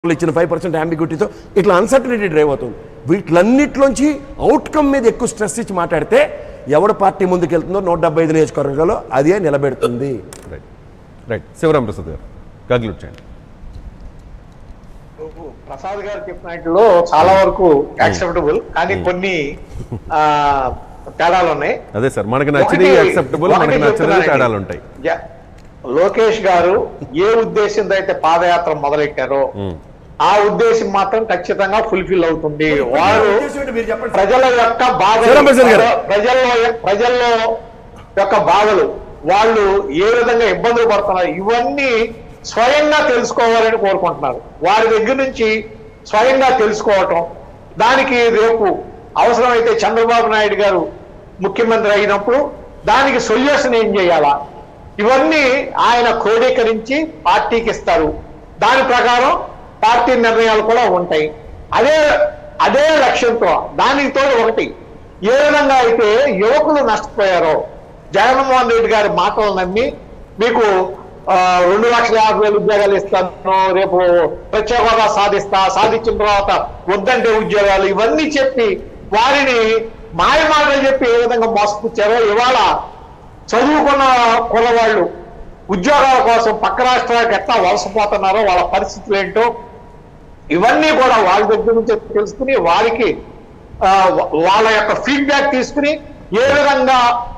వాళ్ళు ఇచ్చిన five percent అంబిగ్యూటీతో ఇట్లా అన్సర్టనిటీ డ్రైవ్ అవుతుంది వీటిలన్నిటిలోంచి అవుట్కమ్ మీద ఎక్కువ స్ట్రెస్ ఇచ్చి మాట్లాడితే ఎవడ పార్టీ ముందుకెళ్తుందో నూట డెబ్బై ఐదు నియోజకవర్గాల్లో అదే నిలబెడుతుంది రైట్ రైట్ శివరాం ప్రసాద్ గారు కంక్లూడ్ చేయండి ప్రసాద్ గారు చెప్పినట్లో చాలా వరకు యాక్సెప్టబుల్ కానీ కొన్ని ఆ, తేడాలు ఉన్నాయి అదే సార్ మనకి నచ్చినవి ఒకటి- యాక్సెప్టబుల్ ఒకటి మనకి నచ్చినవి చెప్తున్నానండి. తేడాలు ఉంటాయి జ- లోకేష్ గారు ఏ ఉద్దేశంతో అయితే పాదయాత్ర మొదలెట్టారో ఆ ఉద్దేశం మాత్రం ఖచ్చితంగా ఫుల్ఫిల్ అవుతుంది వారు మీరు చెప్పండి ప్రజల యొక్క బాధలు శివరాం ప్రసాద్ గారు. ప్రజల్లో ప్రజల్లో యొక్క బాధలు వాళ్ళు ఏ విధంగా ఇబ్బందులు పడుతున్నారు ఇవన్నీ స్వయంగా తెలుసుకోవాలని కోరుకుంటున్నారు వారి దగ్గర నుంచి స్వయంగా తెలుసుకోవటం దానికి రేపు అవసరమైతే చంద్రబాబు నాయుడు గారు ముఖ్యమంత్రి అయినప్పుడు దానికి సొల్యూషన్ ఏం చేయాలా ఇవన్నీ ఆయన క్రోడీకరించి పార్టీకి ఇస్తారు దాని ప్రకారం పార్టీ నిర్ణయాలు కూడా ఉంటాయి అదే అదే లక్ష్యంతో దానికి తోడు ఒకటి ఏ విధంగా అయితే యువకులు నష్టపోయారో జగన్మోహన్ రెడ్డి గారి మాటలు నమ్మి మీకు ఆ, రెండు లక్షల యాభై వేలు ఉద్యోగాలు ఇస్తాను రేపు ప్రత్యేక హోదా సాధిస్తా సాధించిన తర్వాత వద్దంటే ఉద్యోగాలు ఇవన్నీ చెప్పి వారిని మాయ మాటలు చెప్పి ఏ విధంగా మోసపుచ్చారో ఇవాళ చదువుకున్న కులవాళ్ళు ఉద్యోగాల కోసం పక్క రాష్ట్రాలకు ఎట్లా వలసపోతున్నారో వాళ్ళ పరిస్థితులు ఏంటో ఇవన్నీ కూడా వాళ్ళ దగ్గర నుంచి తెలుసుకుని వారికి ఆ, వా- వాళ్ళ యొక్క ఫీడ్బ్యాక్ తీసుకుని ఏ విధంగా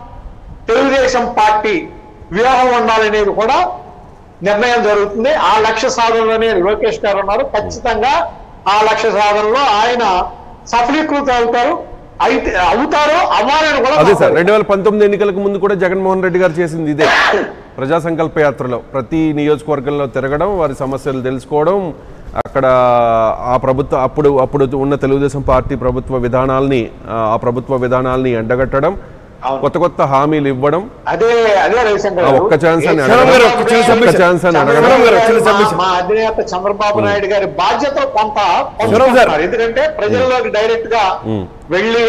తెలుగుదేశం పార్టీ వ్యూహం ఉండాలనేది కూడా నిర్ణయం జరుగుతుంది ఆ లక్ష్య సాధనలోనే లోకేష్ గారు ఉన్నారు ఖచ్చితంగా ఆ లక్ష్య సాధనలో ఆయన సఫలీకృతం అవుతారు అయితే అవుతారో అవ్వాలని కూడా అదే సార్ నాకు రెండు వేల పంతొమ్మిది ఎన్నికలకు ముందు కూడా జగన్మోహన్ రెడ్డి గారు చేసింది ఇదే ప్రజా సంకల్ప యాత్రలో ప్రతి నియోజకవర్గంలో తిరగడం వారి సమస్యలు తెలుసుకోవడం అక్కడ ఆ ప్రభుత్వ అప్పుడు అప్పుడు ఉన్న తెలుగుదేశం పార్టీ ప్రభుత్వ విధానాల్ని ఆ ఆ ప్రభుత్వ విధానాల్ని ఎండగట్టడం అవును. కొత్త కొత్త హామీలు ఇవ్వడం అదే అదే రవిశంకర్ ఆ గారు. ఒక్క ఛాన్స్ అని ఏ అడగడం. శరవణ్ గారు, ఒక్క చిన్న ఒక్క submission. ఛాన్స్ అని చంద్రబాబు అడగడం గారు, చిన్న నాయుడు మా- submission. మా అధినేత చంద్రబాబు నాయుడు గారి బాధ్యత కొంత శరవణ్ గారు. పంచుకుంటున్నారు. ఎందుకంటే ప్రజల్లోకి డైరెక్ట్ గా వెళ్ళి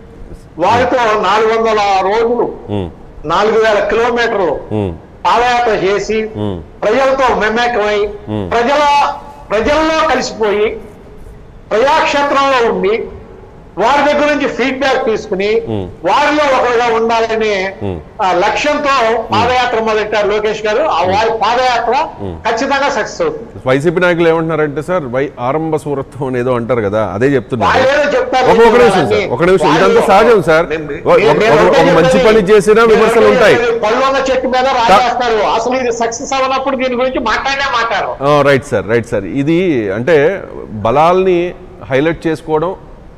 వారితో నాలుగు వందల రోజులు ఉమ్, నాలుగు వేల కిలోమీటర్లు ఉమ్, పాదయాత్ర చేసి ఉమ్. ప్రజలతో మెమ్మకమై ప్రజల ప్రజల్లో కలిసిపోయి ప్రజాక్షేత్రంలో ఉండి వారి దగ్గర నుంచి ఫీడ్బ్యాక్ తీసుకుని వారిలో ఒకరుగా ఉండాలనే ఆ, లక్ష్యంతో పాదయాత్ర మొదలెట్టారు లోకేష్ గారు ఆ వారి పాదయాత్ర ఖచ్చితంగా సక్సెస్ అవుతుంది వైసీపీ నాయకులు ఏమంటున్నారంటే సార్ వై ఆరంభ సూరత్వం ఏదో అంటారు కదా అదే చెప్తున్నారు వాళ్ళు ఏదో చెప్తారు ఒక ఒక నిమిషం సార్ ఒక నిమిషం ఇదంతా సహజం సార్ నేను- ఒక- నేను- ఒక- నేను ఒక- ఒకటే ఒక మంచి చెప్పేది, పని చేసినా నేను విమర్శలు ఒకటే ఉంటాయి చెప్పేది, పళ్ళు ఉన్న చెట్టు మీద రాజేస్తారు అసలు ఇది సక్సెస్ అవ్వనప్పుడు దీని గురించి మాట్లాడే మాట్లాడరు రైట్ సార్ రైట్ సార్ ఇది అంటే బలాల్ని హైలైట్ చేసుకోవడం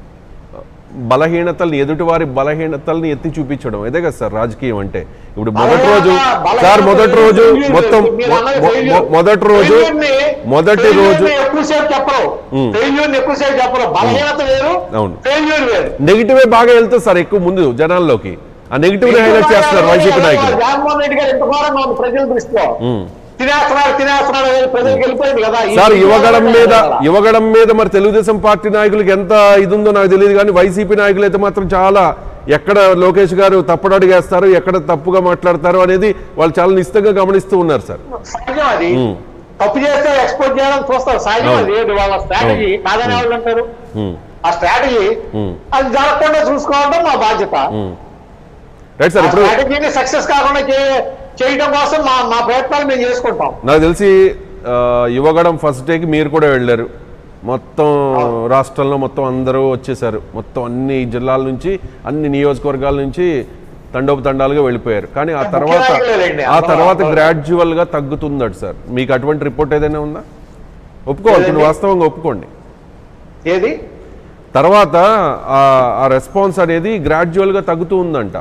బలహీనతల్ని ఎదుటివారి బలహీనతల్ని ఎత్తి చూపించడం ఇదే కదా సార్ రాజకీయం అంటే ఇప్పుడు మొదటి రోజు బలహీనత- సార్ మొదటి రోజు failure మొత్తం మీరు మొ- అన్నది మొ- failure. మొదటి రోజు Failure ని- మొదటి failure రోజు ని ఎక్కువసేపు చెప్పరు ఫెయిల్యూర్ ఎక్కువసేపు చెప్పరు బలహీనత వేరు అవును. ఫెయిల్యూర్ వేరు నెగిటివే బాగా వెళ్తుంది సార్ ఎక్కువ ముందు జనాల్లోకి ఆ నెగిటివ్ హైలైట్ చేస్తున్నారు వైసీపీ నాయకులు జగన్మోహన్ రెడ్డి గారు ఎంత ఘోరంగా ఉంది ప్రజల దృష్టిలో తినేస్తున్నాడు తినేస్తున్నాడు అనేది ప్రజలకు వెళ్ళిపోయింది కదా ఈ సార్ యువగడం మీద కదా. యువగడం మీద మరి తెలుగుదేశం పార్టీ నాయకులకి ఎంత ఇది ఉందో నాకు తెలియదు కానీ వైసీపీ నాయకులు అయితే మాత్రం చాలా ఎక్కడ లోకేష్ గారు తప్పుడు అడిగేస్తారు ఎక్కడ తప్పుగా మాట్లాడతారు అనేది వాళ్ళు చాలా నిశ్చితంగా గమనిస్తూ ఉన్నారు సార్ సహజం అది తప్పు చేస్తే ఎక్స్పోర్ట్ చేయడం చూస్తారు సహజం అవును. అది ఏంటి వాళ్ళ స్ట్రాటజీ కాదని వాళ్ళు అంటారు ఉమ్. ఆ స్ట్రాటజీ అది జరగకుండా చూసుకోవడం మా బాధ్యత రైట్ సార్ ఆ ఇప్పుడు స్ట్రాటజీని సక్సెస్ కాకుండా చే- చేయడం కోసం మా మా ప్రయత్నాలు మేము చేసుకుంటాం నాకు తెలిసి ఆ, యువగడం ఫస్ట్ డేకి మీరు కూడా వెళ్ళారు మొత్తం రాష్ట్రంలో మొత్తం అందరూ వచ్చేసారు మొత్తం అన్ని జిల్లాల నుంచి అన్ని నియోజకవర్గాల నుంచి తండోపు తండాలుగా వెళ్ళిపోయారు కానీ ఆ తర్వాత నాయకులేలేండి, ఆ అందరూ తర్వాత అందరూ. గ్రాడ్యువల్ గా తగ్గుతుందట సార్ మీకు అటువంటి రిపోర్ట్ ఏదైనా ఉందా ఒప్పుకోవాలి ఇప్పుడు లేదండి. వాస్తవంగా ఒప్పుకోండి ఏది తర్వాత ఆ- ఆ రెస్పాన్స్ అనేది గ్రాడ్యువల్ గా తగ్గుతూ ఉందంట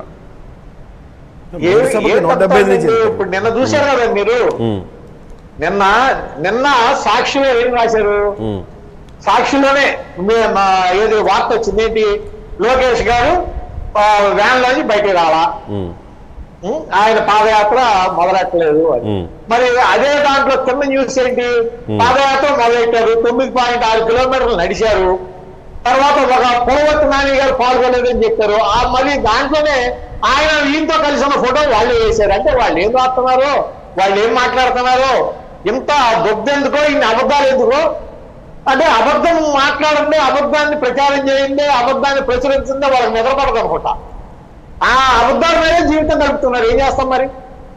ఏ- మొదటి సభకి ఏం నూట డెబ్బై ఐదు నుంచి తప్పండి? ఇప్పుడు నిన్న చూశారు కదా మీరు ఉమ్, నిన్న నిన్న సాక్షిలో ఏం రాశారు ఉమ్, సాక్షిలోనే మే- మా ఏది వార్త వచ్చింది ఏంటి లోకేష్ గారు ఆ, వ్యాన్ లోంచి బయటికి రాలా ఉమ్, ఉం? ఆయన పాదయాత్ర మొదలెట్టలేదు అని ఉమ్. మరి అదే దాంట్లో కింద న్యూస్ ఏంటి పాదయాత్ర మొదలెట్టారు తొమ్మిది పాయింట్ ఆరు కిలోమీటర్లు నడిచారు తర్వాత ఒక పులవతి నాని గారు పాల్గొలేదని చెప్పారు ఆ మరి దాంట్లోనే ఆయన ఈయనతో కలిసి ఉన్న ఫోటో వాళ్ళు వేశారు అంటే వాళ్ళు ఏం రాస్తున్నారో వాళ్ళు ఏం మాట్లాడుతున్నారో ఇంత బొద్దెందుకో ఇన్ని అబద్ధాలు ఎందుకో అంటే అబద్ధం మాట్లాడండి అబద్ధాన్ని ప్రచారం చేయండి అబద్ధాన్ని ప్రచురించిందే వాళ్ళకి నిద్రపడదు అనుకుంటా ఆ అబద్ధాల మీదే జీవితం గడుపుతున్నారు ఏం చేస్తాం మరి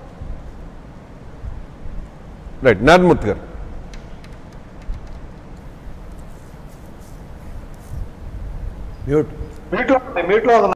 రైట్ నారాయణమూర్తి గారు మ్యూట్ మీట్లో మీట్లో